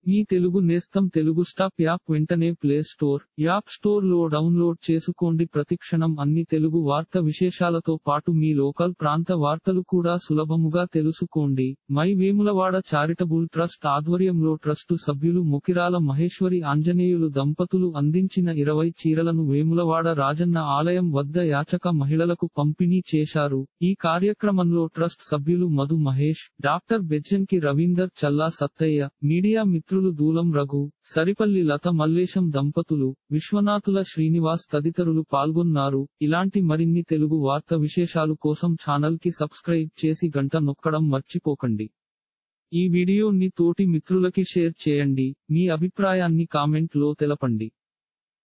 మీ తెలుగు నేస్తం Telugu stop app వెంటనే play store app store లో డౌన్లోడ్ చేసుకోండి ప్రతిక్షణం అన్ని తెలుగు వార్త విశేషాలతో పాటు మీ లోకల్ ప్రాంత వార్తలు కూడా సులభముగా తెలుసుకోండి మై వేములవాడ చారిటబుల్ ట్రస్ట్ ఆధ్వర్యంలో ట్రస్టు సభ్యులు ముకిరాల మహేశ్వరి ఆంజనేయులు దంపతులు అందించిన ఇరవై చీరలను వేములవాడ రాజన్న ఆలయం వద్ద యాచక మహిళలకు పంపిణీ చేశారు ఈ కార్యక్రమంలో ట్రస్ట్ సభ్యులు మధు మహేష్ డాక్టర్ బెజ్జంకి రవీందర్ చల్లా సత్తయ్య మీడియా మిత్రులు దూలం రఘు సరిపల్లి లత మల్లేశం దంపతులు విశ్వనాథుల శ్రీనివాస్ తదితరులు పాల్గొన్నారు ఇలాంటి మరిన్ని తెలుగు వార్త విశేషాలు కోసం ఛానల్ కి సబ్స్క్రైబ్ చేసి గంట నొక్కడం మర్చిపోకండి ఈ వీడియోని తోటి మిత్రులకి షేర్ చేయండి మీ అభిప్రాయాన్ని కామెంట్ లో తెలపండి